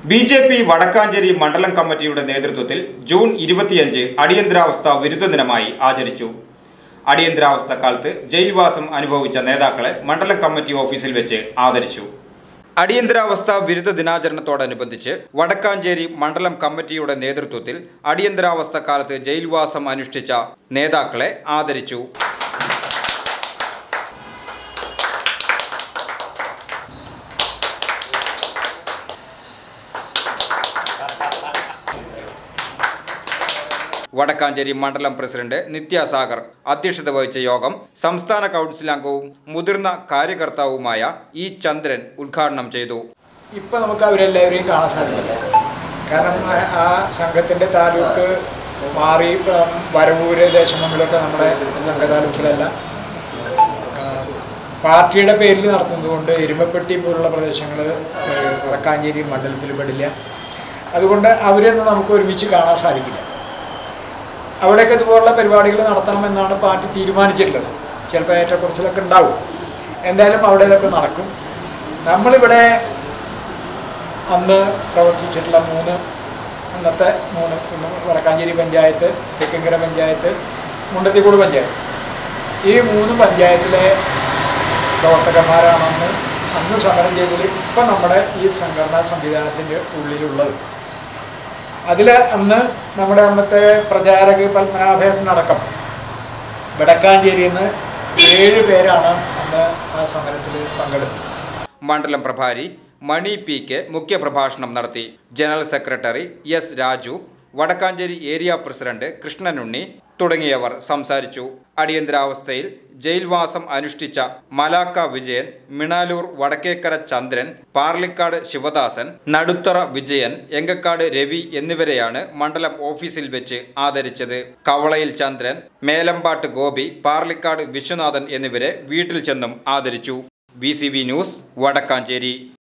B J P Vadakkanchery മണ്ഡലം കമ്മിറ്റിയുടെ നേതൃത്വത്തിൽ ജൂൺ ഇരുപത്തിയഞ്ച് അടിയന്തരാവസ്ഥ വിരുദ്ധ ദിനമായി ആചരിച്ചു അടിയന്തരാവസ്ഥ കാലത്ത് ജയിൽവാസം അനുഭവിച്ച നേതാക്കളെ മണ്ഡലം കമ്മിറ്റി ഓഫീസിൽ വെച്ച് ആദരിച്ചു അടിയന്തരാവസ്ഥ വിരുദ്ധ ദിനാചരണത്തോടനുബന്ധിച്ച് വടക്കാഞ്ചേരി മണ്ഡലം കമ്മിറ്റിയുടെ നേതൃത്വത്തിൽ അടിയന്തരാവസ്ഥ കാലത്ത് ജയിൽവാസം അനുഷ്ഠിച്ച നേതാക്കളെ ആദരിച്ചു വടക്കാഞ്ചേരി മണ്ഡലം പ്രസിഡന്റ് നിത്യാസാഗർ അധ്യക്ഷത വഹിച്ച യോഗം സംസ്ഥാന കൗൺസിൽ അംഗവും മുതിർന്ന കാര്യകർത്താവുമായ ഇ ചന്ദ്രൻ ഉദ്ഘാടനം ചെയ്തു ഇപ്പം നമുക്ക് അവരെല്ലാവരെയും കാണാൻ സാധിക്കില്ല കാരണം ആ- ആ സംഘത്തിൻ്റെ താലൂക്ക് മാറി ഇപ്പം വരവൂര് ദേശമംഗലമൊക്കെ നമ്മുടെ സംഘ താലൂക്കിലല്ല ആ, പാർട്ടിയുടെ പേരിൽ നടത്തുന്നതുകൊണ്ട് എരുമപ്പെട്ടി പോലുള്ള പ്രദേശങ്ങൾ വടക്കാഞ്ചേരി മണ്ഡലത്തിൽ പെടില്ല അതുകൊണ്ട് അവരൊന്നും നമുക്ക് ഒരുമിച്ച് കാണാൻ സാധിക്കില്ല അവിടെയൊക്കെ ഇതുപോലുള്ള പരിപാടികൾ നടത്തണമെന്നാണ് പാർട്ടി തീരുമാനിച്ചിട്ടുള്ളത് ചിലപ്പോൾ ഏറ്റക്കുറച്ചിലൊക്കെ ഉണ്ടാവും എന്തായാലും അവിടെ ഇതൊക്കെ നടക്കും നമ്മളിവിടെ അന്ന് പ്രവർത്തിച്ചിട്ടുള്ള മൂന്ന് അന്നത്തെ മൂന്ന് ഒന്ന് വടക്കാഞ്ചേരി പഞ്ചായത്ത് തെക്കങ്കര പഞ്ചായത്ത് മുണ്ടത്തിക്കൂട് പഞ്ചായത്ത് ഈ മൂന്ന് പഞ്ചായത്തിലെ പ്രവർത്തകന്മാരാണ് അന്ന് അന്ന് സമരം ചെയ്തത് ഇപ്പം നമ്മുടെ ഈ സംഘടനാ സംവിധാനത്തിൻ്റെ ഉള്ളിലുള്ളത് അതിൽ അന്ന് നമ്മുടെ അന്നത്തെ പ്രചാരക പത്മനാഭേട്ടനടക്കം വടക്കാഞ്ചേരിയിൽ നിന്ന് ഏഴ് പേരാണ് അന്ന് ആ സമരത്തിൽ പങ്കെടുത്തത് മണ്ഡലം പ്രഭാരി മണി പി കെ മുഖ്യപ്രഭാഷണം നടത്തി general secretary S Raju Vadakkancherry area president Krishnanunni തുടങ്ങിയവർ സംസാരിച്ചു അടിയന്തരാവസ്ഥയിൽ ജയിൽവാസം അനുഷ്ഠിച്ച മലാക്ക വിജയൻ മിണാലൂർ വടക്കേക്കര ചന്ദ്രൻ പാർലിക്കാട് ശിവദാസൻ നടുത്തറ വിജയൻ എങ്കക്കാട് രവി എന്നിവരെയാണ് മണ്ഡലം ഓഫീസിൽ വെച്ച് ആദരിച്ചത് കവളയിൽ ചന്ദ്രൻ മേലമ്പാട്ട് ഗോപി പാർലിക്കാട് വിശ്വനാഥൻ എന്നിവരെ വീട്ടിൽ ചെന്നും ആദരിച്ചു ബി ന്യൂസ് വടക്കാഞ്ചേരി